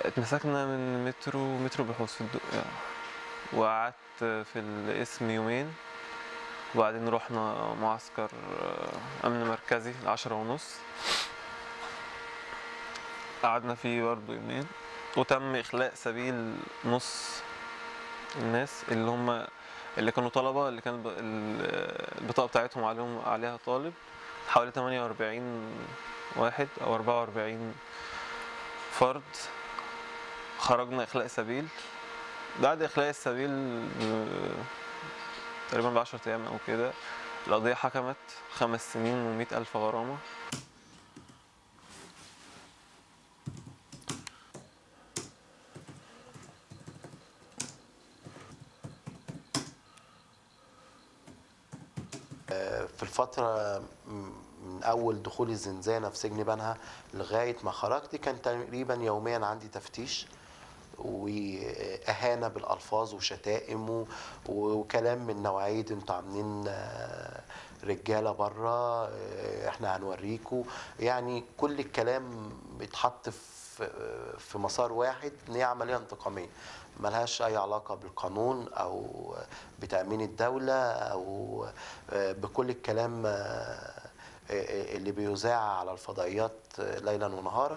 اتمسكنا من مترو مترو بحوث في الدقي وقعدت في القسم يومين وبعدين رحنا معسكر آه، أمن مركزي العشرة ونص قعدنا فيه برضه يومين وتم إخلاء سبيل نص الناس اللي هم اللي كانوا طلبة اللي كان ب- ال- البطاقة بتاعتهم عليهم عليها طالب حوالي 48 واحد أو 44 فرد خرجنا إخلاء سبيل بعد إخلاء السبيل ب- تقريبا بعشرة أيام أو كده القضية حكمت خمس سنين ومئة ألف غرامة في الفترة م- من أول دخول الزنزانة في سجن بنها لغاية ما خرجت كان تقريبا يوميا عندي تفتيش وإهانة بالألفاظ وشتائم و- وكلام من نوعية انتوا عاملين آه، رجالة بره آه، احنا هنوريكوا يعني كل الكلام بيتحط في في مسار واحد ان هي عملية انتقامية ملهاش أي علاقة بالقانون أو بتأمين الدولة أو آه، بكل الكلام آه، آه، اللي بيذاع على الفضائيات آه، ليلا ونهارا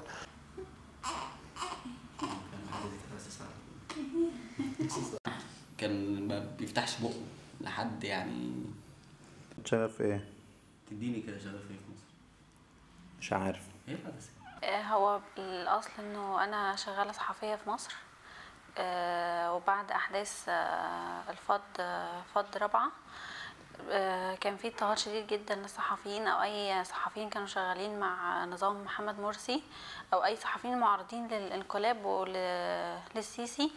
كان ما بيفتحش بقه لحد يعني شغال في ايه؟ تديني كده شغال في ايه في مصر مش عارف ايه الحدث آه، هو الأصل إنه أنا شغالة صحفية في مصر آه، وبعد أحداث آه، الفض آه، فض رابعة آه، كان في اضطهاد شديد جدا للصحفيين أو أي صحفيين كانوا شغالين مع نظام محمد مرسي أو أي صحفيين معارضين للانقلاب وللسيسي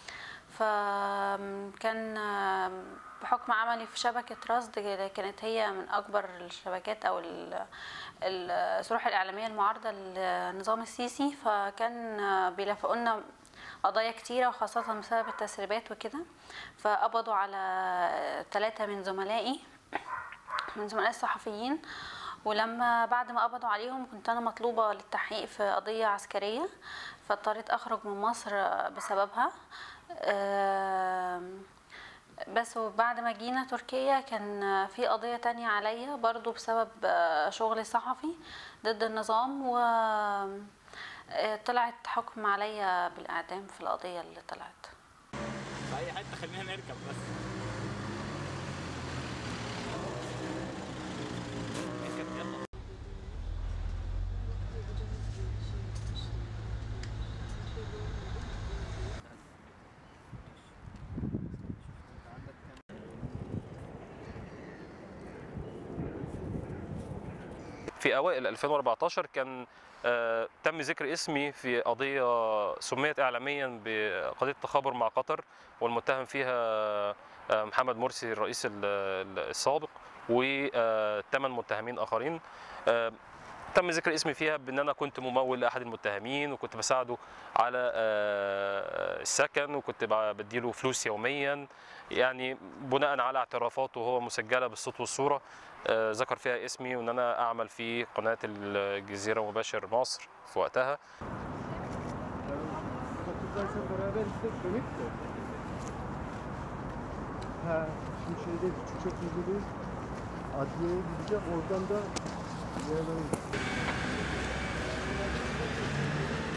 فكان بحكم عملي في شبكة رصد كانت هي من أكبر الشبكات أو ال- الصروح الإعلامية المعارضة للنظام السيسي فكان بيلفقوا لنا قضايا كتيرة وخاصة بسبب التسريبات وكده فقبضوا على ثلاثة من زملائي من زملاء الصحفيين ولما بعد ما قبضوا عليهم كنت انا مطلوبه للتحقيق في قضيه عسكريه فاضطريت اخرج من مصر بسببها آم، بس وبعد ما جينا تركيا كان في قضية تانية عليا برضو بسبب آه، شغلي صحفي ضد النظام و آه، طلعت حكم عليا بالإعدام في القضية اللي طلعت في اي حته خلينا نركب بس اركب يلا في اوائل 2014 كان آه، تم ذكر اسمي في قضيه سميت اعلاميا بقضيه تخابر مع قطر والمتهم فيها آه، محمد مرسي الرئيس ال- ال- السابق وثمان متهمين اخرين آه، تم ذكر اسمي فيها بان انا كنت ممول لاحد المتهمين وكنت بساعده على آه، السكن وكنت ب- بديله فلوس يوميا يعني بناء على اعترافاته وهو مسجله بالصوت والصوره آه، ذكر فيها اسمي وان انا اعمل في قناه الجزيره مباشر مصر في وقتها Fakultaysa beraber işte dönüp de. Ha, şimdi şeyde küçük çözülüyoruz. Adliyeye gideceğim. Oradan da yerlere